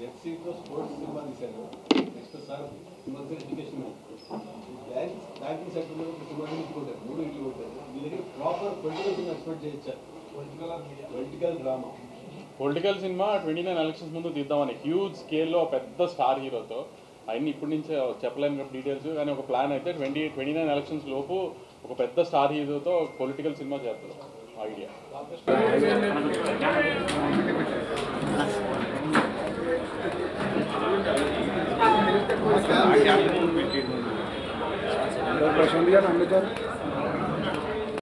జెర్సీతో sports cinema తీశారు next sir మంత్రి education bank banking సెక్టర్లో ఒక సినిమా తీసుకుంటారు మూడు ఇట్లు ఉంటారు మీ దగ్గర ప్రాపర్ పొలిటికల్ సినిమా ఎక్స్పెక్ట్ చేయొచ్చా political drama political cinema twenty nine elections ముందు తీద్దామని హ్యూజ్ స్కేల్లో పెద్ద స్టార్ హీరోతో అవన్నీ ఇప్పటి నుంచే చెప్పలేను డీటెయిల్స్ కానీ ఒక ప్లాన్ అయితే ట్వంటీ ట్వంటీ నైన్ ఎలక్షన్స్ లోపు ఒక పెద్ద స్టార్ హీరోతో పొలిటికల్ సినిమా చేస్తారు ఐడియా ప్రశాంత్ గారు అంబేద్కర్